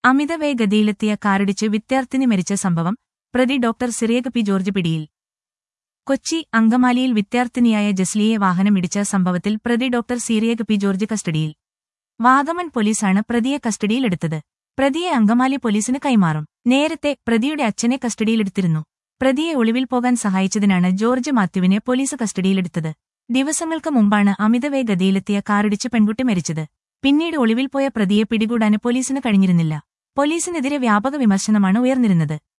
അമിതവേഗതയിലെത്തിയ കാറിടിച്ച് വിദ്യാർത്ഥിനി മരിച്ച സംഭവം പ്രതി ഡോക്ടർ സിറിയക് പി ജോർജ് പിടിയിൽ കൊച്ചി അങ്കമാലിയിൽ വിദ്യാർത്ഥിനിയായ ജസ്ലിയെ വാഹനമിടിച്ച സംഭവത്തിൽ പ്രതി ഡോക്ടർ സിറിയക് പി ജോർജ് കസ്റ്റഡിയിൽ വാഗമൺ പോലീസാണ് പ്രതിയെ കസ്റ്റഡിയിലെടുത്തത് പ്രതിയെ അങ്കമാലി പോലീസിന് കൈമാറും നേരത്തെ പ്രതിയുടെ അച്ഛനെ കസ്റ്റഡിയിലെടുത്തിരുന്നു പ്രതിയെ ഒളിവിൽ പോകാൻ സഹായിച്ചതിനാണ് ജോർജ് മാത്യുവിനെ പോലീസ് കസ്റ്റഡിയിലെടുത്തത് ദിവസങ്ങൾക്ക് മുമ്പാണ് അമിതവേഗതയിലെത്തിയ കാറിടിച്ച് പെൺകുട്ടി മരിച്ചത് പിന്നീട് ഒളിവിൽ പോയ പ്രതിയെ പിടികൂടാന് പോലീസിന് കഴിഞ്ഞിരുന്നില്ല പോലീസിനെതിരെ വ്യാപക വിമർശനമാണ് ഉയർന്നിരുന്നത്